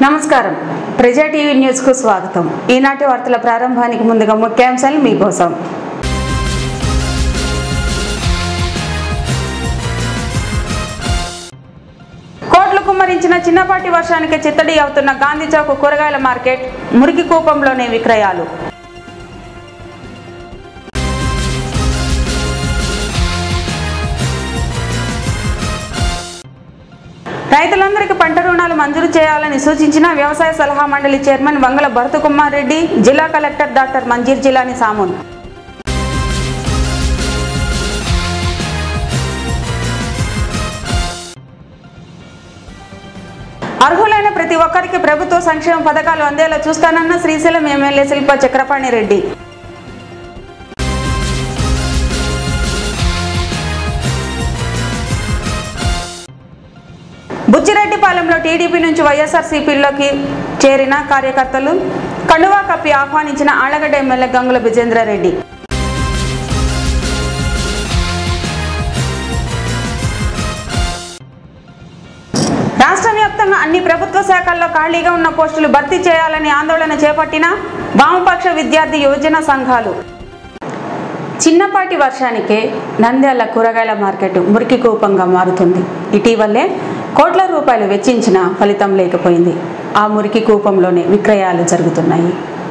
నమస్కారం ప్రజా TV news కు స్వాగతం ఈనాటి వార్తల ప్రారంభానికి ముందుగా ముఖ్యాంశాలు మీకోసం కోట్లు కుమ్మరించిన చిన్నపాటి వర్షానికి చిత్తడి అవుతున్న గాంధీ చౌక్ కూరగాయల మార్కెట్ మురికి కూపంలోనే విక్రయాలు రైతులందరికీ పంట రుణాలు మంజూరు చేయాలని సూచించిన వ్యవసాయ సలహా మండలి చైర్మన్ వంగల భరతకుమార్ రెడ్డి జిల్లా కలెక్టర్ డాక్టర్ మంజీర్ జిలాని సామున్ అర్హులైన ప్రతి ఒక్కరికి ప్రభుత్వ సంక్షేమ పథకాలు అందేలా చూస్తానన్న శ్రీశైలం ఎమ్మెల్యే శిల్ప చక్రపాణి రెడ్డి బుచ్చిరెడ్డిపాలెంలో టీడీపీ నుంచి వైఎస్ఆర్సీపీలోకి చేరిన కార్యకర్తలు కండువా కప్పి ఆహ్వానించిన ఆళ్లగడ్డ ఎమ్మెల్యే గంగుల విజేంద్రారెడ్డి రాష్ట్ర వ్యాప్తంగా అన్ని ప్రభుత్వ శాఖల్లో ఖాళీగా ఉన్న పోస్టులు భర్తీ చేయాలని ఆందోళన చేపట్టిన వామపక్ష విద్యార్థి యువజన సంఘాలు చిన్నపాటి వర్షానికే నంద్యాల కూరగాయల మార్కెట్ మురికి కూపంగా మారుతుంది ఇటీవలే కోట్ల రూపాయలు వెచ్చించిన ఫలితం లేకపోయింది ఆ మురికి కూపంలోనే విక్రయాలు జరుగుతున్నాయి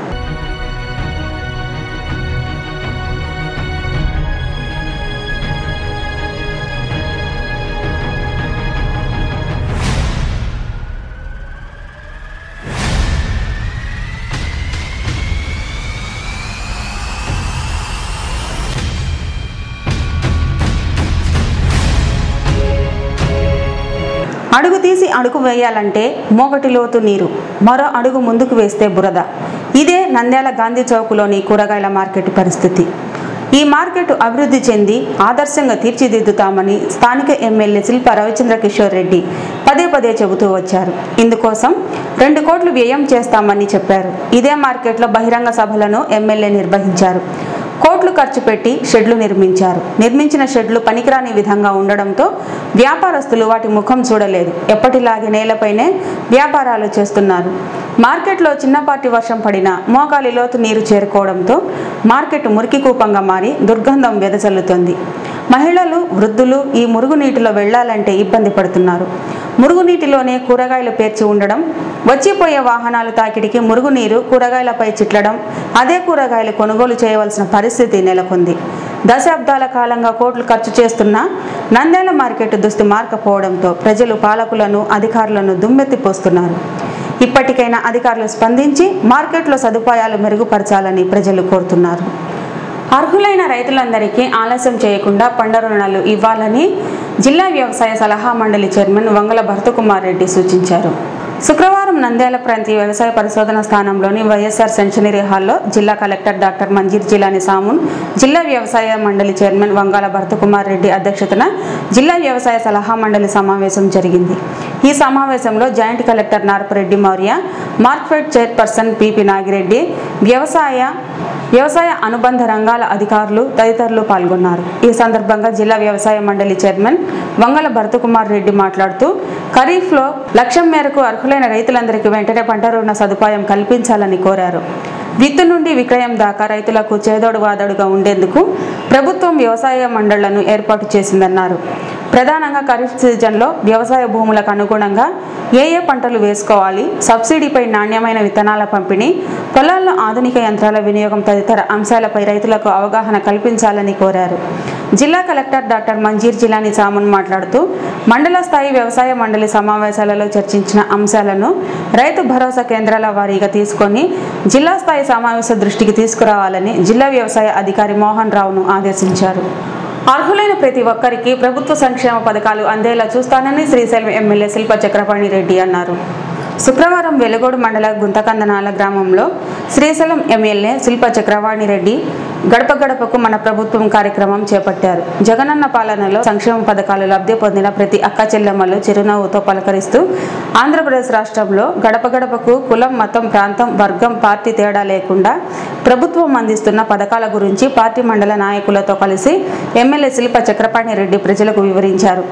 అడుగు తీసి అడుగు వేయాలంటే మోగటి లోతు నీరు మరో అడుగు ముందుకు వేస్తే బురద ఇదే నంద్యాల గాంధీ చౌక్లోని కూరగాయల మార్కెట్ పరిస్థితి ఈ మార్కెట్ అభివృద్ధి చెంది ఆదర్శంగా తీర్చిదిద్దుతామని స్థానిక ఎమ్మెల్యే శిల్ప రవిచంద్ర కిషోర్ రెడ్డి పదే పదే చెబుతూ వచ్చారు ఇందుకోసం రెండు కోట్లు వ్యయం చేస్తామని చెప్పారు ఇదే మార్కెట్లో బహిరంగ సభలను ఎమ్మెల్యే నిర్వహించారు కోట్లు ఖర్చు పెట్టి షెడ్లు నిర్మించారు నిర్మించిన షెడ్లు పనికిరాని విధంగా ఉండడంతో వ్యాపారస్తులు వాటి ముఖం చూడలేదు ఎప్పటిలాగే నేలపైనే వ్యాపారాలు చేస్తున్నారు మార్కెట్లో చిన్నపాటి వర్షం పడినా మోకాలి లోతు నీరు చేరుకోవడంతో మార్కెట్ మురికి కూపంగా మారి దుర్గంధం వెదజల్లుతుంది మహిళలు వృద్ధులు ఈ మురుగునీటిలో వెళ్లాలంటే ఇబ్బంది పడుతున్నారు మురుగునీటిలోనే కూరగాయలు పేర్చి ఉండడం వచ్చిపోయే వాహనాలు తాకిడికి మురుగునీరు కూరగాయలపై చిట్లడం అదే కూరగాయలు కొనుగోలు చేయవలసిన పరిస్థితి నెలకొంది దశాబ్దాల కాలంగా కోట్లు ఖర్చు చేస్తున్న నంద్యాల మార్కెట్ దుస్థి మారకపోవడంతో ప్రజలు పాలకులను అధికారులను దుమ్మెత్తిపోస్తున్నారు ఇప్పటికైనా అధికారులు స్పందించి మార్కెట్లో సదుపాయాలు మెరుగుపరచాలని ప్రజలు కోరుతున్నారు అర్హులైన రైతులందరికీ ఆలస్యం చేయకుండా పంట రుణాలు ఇవ్వాలని జిల్లా వ్యవసాయ సలహా మండలి చైర్మన్ వంగల భరతకుమార్ రెడ్డి సూచించారు శుక్రవారం నంద్యాల ప్రాంతీయ వ్యవసాయ పరిశోధన స్థానంలోని వైఎస్ఆర్ సెంచనరీ హాల్లో జిల్లా కలెక్టర్ డాక్టర్ మంజీర్ జిలాని సామున్ జిల్లా వ్యవసాయ మండలి చైర్మన్ వంగాల భరతకుమార్ రెడ్డి అధ్యక్షతన జిల్లా వ్యవసాయ సలహా మండలి సమావేశం జరిగింది ఈ సమావేశంలో joint collector Narapareddy Maurya Markfed chairperson PP Nagireddy వ్యవసాయ వ్యవసాయ అనుబంధ రంగాల అధికారులు తదితరులు పాల్గొన్నారు ఈ సందర్భంగా జిల్లా వ్యవసాయ మండలి చైర్మన్ వంగల భరతకుమార్ రెడ్డి మాట్లాడుతూ ఖరీఫ్లో లక్ష్యం మేరకు అర్హులైన రైతులందరికీ వెంటనే పంట రుణ సదుపాయం కల్పించాలని కోరారు విత్తు నుండి విక్రయం దాకా రైతులకు చేదోడు వాదోడుగా ఉండేందుకు ప్రభుత్వం వ్యవసాయ మండళ్లను ఏర్పాటు చేసిందన్నారు ప్రధానంగా ఖరీఫ్ సీజన్లో వ్యవసాయ భూములకు అనుగుణంగా ఏ ఏ పంటలు వేసుకోవాలి సబ్సిడీపై నాణ్యమైన విత్తనాల పంపిణీ పొలాల్లో ఆధునిక యంత్రాల వినియోగం తదితర అంశాలపై రైతులకు అవగాహన కల్పించాలని కోరారు జిల్లా కలెక్టర్ డాక్టర్ మంజీర్ జిలాని సామున్ మాట్లాడుతూ మండల స్థాయి వ్యవసాయ మండలి సమావేశాలలో చర్చించిన అంశాలను రైతు భరోసా కేంద్రాల వారీగా తీసుకొని జిల్లా స్థాయి సమావేశ దృష్టికి తీసుకురావాలని జిల్లా వ్యవసాయ అధికారి మోహన్ రావును ఆదేశించారు అర్హులైన ప్రతి ఒక్కరికి ప్రభుత్వ సంక్షేమ పథకాలు అందేలా చూస్తానని శ్రీశైలం ఎమ్మెల్యే శిల్ప చక్రపాణి రెడ్డి అన్నారు శుక్రవారం వెలుగోడు మండల గుంతకందనాల గ్రామంలో శ్రీశైలం ఎమ్మెల్యే శిల్ప చక్రవాణి రెడ్డి గడప గడపకు మన ప్రభుత్వం కార్యక్రమం చేపట్టారు జగనన్న పాలనలో సంక్షేమ పథకాలు లబ్ధి పొందిన ప్రతి అక్క చెల్లెమ్మలు చిరునవ్వుతో పలకరిస్తూ ఆంధ్రప్రదేశ్ రాష్ట్రంలో గడప గడపకు కులం మతం ప్రాంతం వర్గం పార్టీ తేడా లేకుండా ప్రభుత్వం అందిస్తున్న పథకాల గురించి పార్టీ మండల నాయకులతో కలిసి ఎమ్మెల్యే శిల్ప చక్రపాణి రెడ్డి ప్రజలకు వివరించారు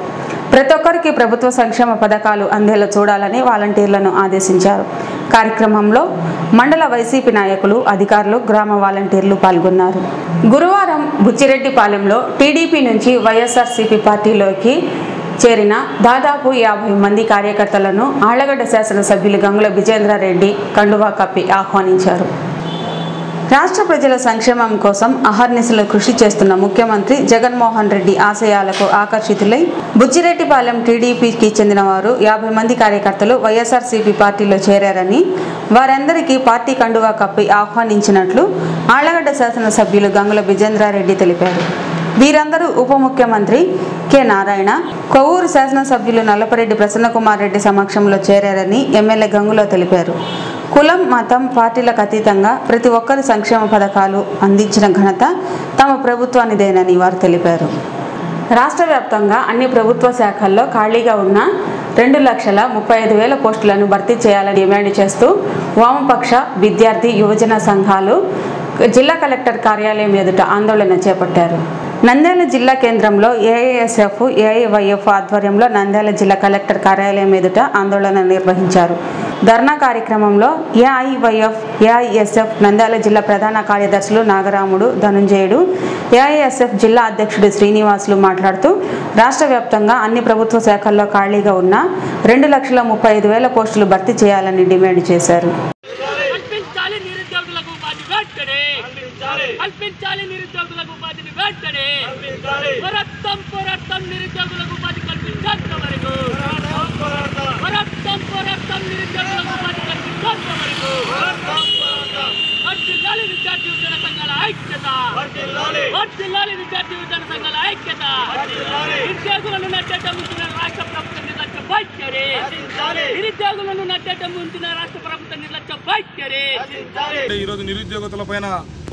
ప్రతి ఒక్కరికి ప్రభుత్వ సంక్షేమ పథకాలు అందేలా చూడాలని వాలంటీర్లను ఆదేశించారు కార్యక్రమంలో మండల వైసీపీ నాయకులు అధికారులు గ్రామ వాలంటీర్లు పాల్గొన్నారు గురువారం బుచ్చిరెడ్డిపాలెంలో టీడీపీ నుంచి వైఎస్ఆర్సీపీ పార్టీలోకి చేరిన దాదాపు యాభై మంది కార్యకర్తలను ఆళ్లగడ్డ శాసనసభ్యులు గంగుల విజేంద్రారెడ్డి కండువా కప్పి ఆహ్వానించారు రాష్ట్ర ప్రజల సంక్షేమం కోసం అహర్నిశలు కృషి చేస్తున్న ముఖ్యమంత్రి జగన్మోహన్ రెడ్డి ఆశయాలకు ఆకర్షితులై బుచ్చిరెడ్డిపాలెం టీడీపీకి చెందిన వారు యాభై మంది కార్యకర్తలు వైఎస్ఆర్సీపీ పార్టీలో చేరారని వారందరికీ పార్టీ కండువా కప్పి ఆహ్వానించినట్లు ఆళ్లగడ్డ శాసనసభ్యులు గంగుల విజేంద్రారెడ్డి తెలిపారు వీరందరూ ఉప ముఖ్యమంత్రి కె నారాయణ కొవ్వూరు శాసనసభ్యులు నల్లపరెడ్డి ప్రసన్నకుమార్ రెడ్డి సమక్షంలో చేరారని ఎమ్మెల్యే గంగులో తెలిపారు కులం మతం పార్టీలకు అతీతంగా ప్రతి ఒక్కరి సంక్షేమ పథకాలు అందించిన ఘనత తమ ప్రభుత్వానిదేనని వారు తెలిపారు రాష్ట్ర వ్యాప్తంగా అన్ని ప్రభుత్వ శాఖల్లో ఖాళీగా ఉన్న రెండు లక్షల ముప్పై ఐదు వేల పోస్టులను భర్తీ చేయాలని డిమాండ్ చేస్తూ వామపక్ష విద్యార్థి యువజన సంఘాలు జిల్లా కలెక్టర్ కార్యాలయం ఎదుట ఆందోళన చేపట్టారు నంద్యాల జిల్లా కేంద్రంలో ఏఐఎస్ఎఫ్ ఏఐవైఎఫ్ ఆధ్వర్యంలో నంద్యాల జిల్లా కలెక్టర్ కార్యాలయం ఎదుట ఆందోళన నిర్వహించారు ధర్నా కార్యక్రమంలో ఏఐవైఎఫ్ ఏఐఎస్ఎఫ్ నంద్యాల జిల్లా ప్రధాన కార్యదర్శులు నాగరాముడు ధనుంజయుడు ఏఐఎస్ఎఫ్ జిల్లా అధ్యక్షుడు శ్రీనివాసులు మాట్లాడుతూ రాష్ట్ర వ్యాప్తంగా అన్ని ప్రభుత్వ శాఖల్లో ఖాళీగా ఉన్న రెండు లక్షల ముప్పై ఐదు వేల పోస్టులు భర్తీ చేయాలని డిమాండ్ చేశారు కల్పించాలి నిరుద్యోగులకు ఉపాధి వెంటనే కల్పించాలి నిరుద్యోగులకు ఉపాధిని వెంటనే పోరాటం పోరాటం నిరుద్యోగులకు ఉపాధి కల్పించేంత వరకు పోరాటం పోరాటం నిరుద్యోగులకు ఉపాధి కల్పించేంత వరకు వర్ధిల్లాలి విద్యార్థి విద్యన సంఘాల ఐక్యత వర్ధిల్లాలి విద్యార్థి విద్యన సంఘాల ఐక్యత నిరుద్యోగులను నట్టేట ముంచిన రాష్ట్ర ప్రభుత్వ నిర్లక్ష్య వైఖరి నిరుద్యోగులను నట్టేట ముంచిన రాష్ట్ర ప్రభుత్వ నిర్లక్ష్య వైఖరి ఈరోజు నిరుద్యోగతుల పైన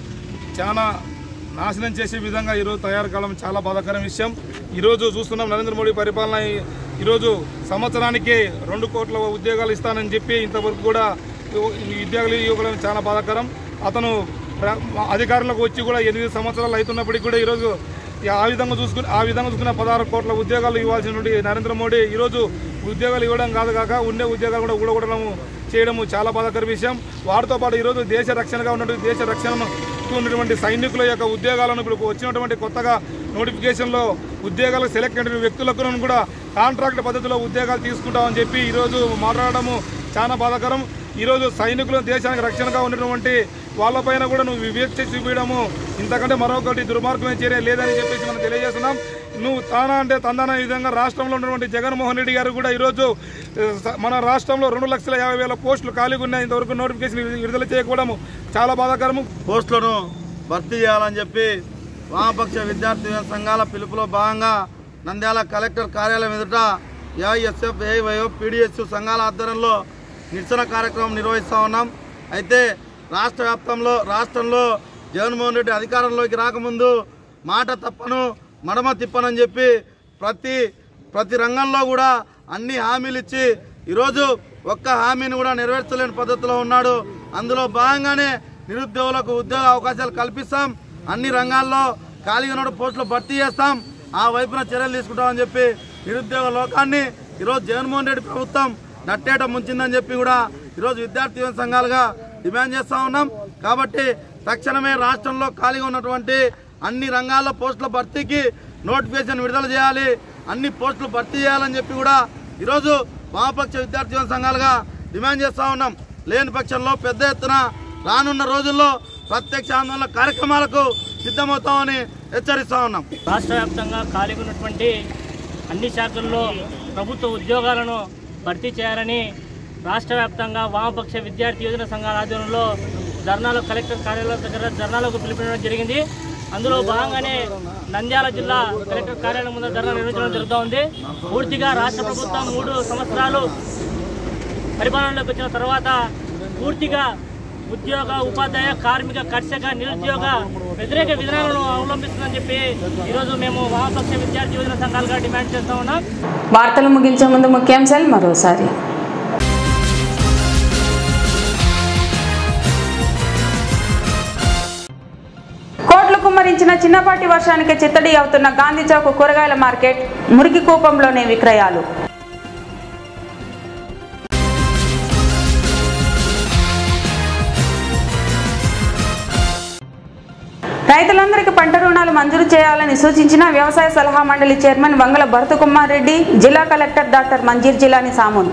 చాలా నాశనం చేసే విధంగా ఈరోజు తయారు కావడం చాలా బాధాకరం విషయం ఈరోజు చూస్తున్నాం నరేంద్ర మోడీ పరిపాలన ఈ- ఈరోజు సంవత్సరానికి రెండు కోట్ల ఉద్యోగాలు ఇస్తానని చెప్పి ఇంతవరకు కూడా యువ- ఈ ఉద్యోగాలు ఇవ్వడం చాలా బాధాకరం అతను ప్ర- అధికారులకు వచ్చి కూడా ఎనిమిది సంవత్సరాలు అవుతున్నప్పటికీ కూడా ఈరోజు ఈ ఆ విధంగా చూసుకుని ఆ విధంగా చూసుకున్న పదహారు కోట్ల ఉద్యోగాలు ఇవ్వాల్సినటువంటి నరేంద్ర మోడీ ఈరోజు ఉద్యోగాలు ఇవ్వడం కాదు కాక ఉండే ఉద్యోగాలు కూడా ఊడగొట్టడం చేయడము చాలా బాధాకర విషయం వాటితో పాటు ఈరోజు దేశ రక్షణగా ఉన్నటువంటి దేశ రక్షణను ఉన్నటువంటి సైనికుల యొక్క ఉద్యోగాలను ఇప్పుడు వచ్చినటువంటి కొత్తగా నోటిఫికేషన్లో ఉద్యోగాలకు సెలెక్ట్ అయిన వ్యక్తులకు కూడా కాంట్రాక్ట్ పద్ధతిలో ఉద్యోగాలు తీసుకుంటామని చెప్పి ఈరోజు మాట్లాడడము చాలా బాధాకరం ఈరోజు సైనికులు దేశానికి రక్షణగా ఉన్నటువంటి వాళ్ళపైన కూడా నువ్వు వివేక్ష చూపించడము ఇంతకంటే మరొకటి దుర్మార్గమైన చర్య లేదని చెప్పేసి మనం తెలియజేస్తున్నాం నువ్వు తానా అంటే తందాన ఈ విధంగా రాష్ట్రంలో ఉన్నటువంటి జగన్మోహన్ రెడ్డి గారు కూడా ఈరోజు ఆ, స- మన రాష్ట్రంలో రెండు లక్షల యాభై వేల పోస్టులు ఖాళీగా ఉన్నాయి ఇంతవరకు నోటిఫికేషన్ విడుదల చేయకపోవడము చాలా బాధాకరము పోస్టులను భర్తీ చేయాలని చెప్పి వామపక్ష విద్యార్థి సంఘాల పిలుపులో భాగంగా నంద్యాల కలెక్టర్ కార్యాలయం ఎదుట ఏఐఎస్ఎఫ్ ఏఐవైఓ పీడిఎస్ సంఘాల ఆధ్వర్యంలో నిరసన కార్యక్రమం నిర్వహిస్తూ ఉన్నాం అయితే రాష్ట్ర వ్యాప్తంలో రాష్ట్రంలో జగన్మోహన్ రెడ్డి అధికారంలోకి రాకముందు మాట తప్పను మడమ తిప్పనని చెప్పి ప్రతి ప్రతి రంగంలో కూడా అన్ని హామీలు ఇచ్చి ఈరోజు ఒక్క హామీని కూడా నెరవేర్చలేని పద్ధతిలో ఉన్నాడు అందులో భాగంగానే నిరుద్యోగులకు ఉద్యోగ అవకాశాలు కల్పిస్తాం అన్ని రంగాల్లో ఖాళీగా ఉన్న పోస్టులు భర్తీ చేస్తాం ఆ వైపున చర్యలు తీసుకుంటామని చెప్పి నిరుద్యోగ లోకాన్ని ఈరోజు జగన్మోహన్ రెడ్డి ప్రభుత్వం నట్టేట ముంచిందని చెప్పి కూడా ఈరోజు విద్యార్థి యువజన సంఘాలుగా డిమాండ్ చేస్తూ ఉన్నాం కాబట్టి తక్షణమే రాష్ట్రంలో ఖాళీగా ఉన్నటువంటి అన్ని రంగాల్లో పోస్టుల భర్తీకి నోటిఫికేషన్ విడుదల చేయాలి అన్ని పోస్టులు భర్తీ చేయాలని చెప్పి కూడా ఈరోజు వామపక్ష విద్యార్థి యువజన సంఘాలుగా డిమాండ్ చేస్తూ ఉన్నాం లేని పక్షంలో పెద్ద ఎత్తున రానున్న రోజుల్లో ప్రత్యక్ష ఆందోళన కార్యక్రమాలకు సిద్ధమవుతామని హెచ్చరిస్తా ఉన్నాం రాష్ట్ర వ్యాప్తంగా ఖాళీగా ఉన్నటువంటి అన్ని శాఖల్లో ప్రభుత్వ ఉద్యోగాలను భర్తీ చేయాలని రాష్ట్ర వ్యాప్తంగా వామపక్ష విద్యార్థి యోజన సంఘాల ఆధ్వర్యంలో ధర్నాలు కలెక్టర్ కార్యాలయం దగ్గర ధర్నాలకు పిలుపునడం జరిగింది అందులో భాగంగానే నంద్యాల జిల్లా కలెక్టర్ కార్యాలయం ముందు ధర్నా నిర్వహించడం జరుగుతూ ఉంది పూర్తిగా రాష్ట్ర ప్రభుత్వం మూడు సంవత్సరాలు పరిపాలనలోకి వచ్చిన తర్వాత పూర్తిగా ఉద్యోగ ఉపాధ్యాయ కార్మిక కర్షక నిరుద్యోగ వ్యతిరేక విధానాలను అవలంబిస్తుందని చెప్పి ఈరోజు మేము వామపక్ష విద్యార్థి యోజన సంఘాలుగా డిమాండ్ చేస్తా ఉన్నాం వార్తలు ముగించే ముందు ముఖ్యాంశాలు మరోసారి కోట్ల కుమ్మరి కుమ్మరించిన చిన్నపాటి వర్షానికి చిత్తడి అవుతున్న గాంధీ చౌక్ కూరగాయల మార్కెట్ మురికి కూపంలోనే విక్రయాలు రైతులందరికీ పంట రుణాలు మంజూరు చేయాలని సూచించిన వ్యవసాయ సలహా మండలి చైర్మన్ వంగల భరతకుమార్ రెడ్డి జిల్లా కలెక్టర్ డాక్టర్ మంజీర్ జిలాని సామున్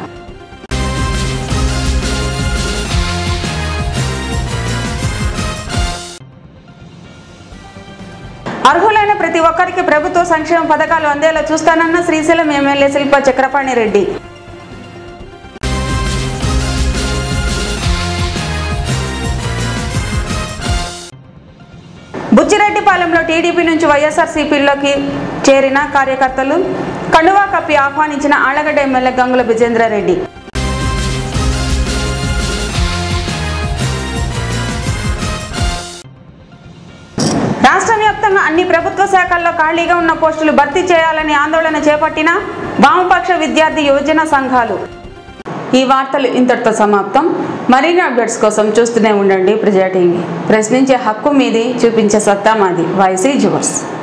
అర్హులైన ప్రతి ఒక్కరికి ప్రభుత్వ సంక్షేమ పథకాలు అందేలా చూస్తానన్న శ్రీశైలం ఎమ్మెల్యే శిల్ప చక్రపాణి రెడ్డి బుచ్చిరెడ్డిపాలెంలో టీడీపీ నుంచి వైఎస్ఆర్సీపీలోకి చేరిన కార్యకర్తలు కండువా కప్పి ఆహ్వానించిన ఆళ్లగడ్డ ఎమ్మెల్యే గంగుల విజేంద్రారెడ్డి రాష్ట్ర వ్యాప్తంగా అన్ని ప్రభుత్వ శాఖల్లో ఖాళీగా ఉన్న పోస్టులు భర్తీ చేయాలని ఆందోళన చేపట్టిన వామపక్ష విద్యార్థి యువజన సంఘాలు ఈ వార్తలు ఇంతటితో సమాప్తం మరిన్ని అప్డేట్స్ కోసం చూస్తూనే ఉండండి ప్రజా టీవీ ప్రశ్నించే హక్కు మీది చూపించే సత్తా మాది వైసీ జువర్స్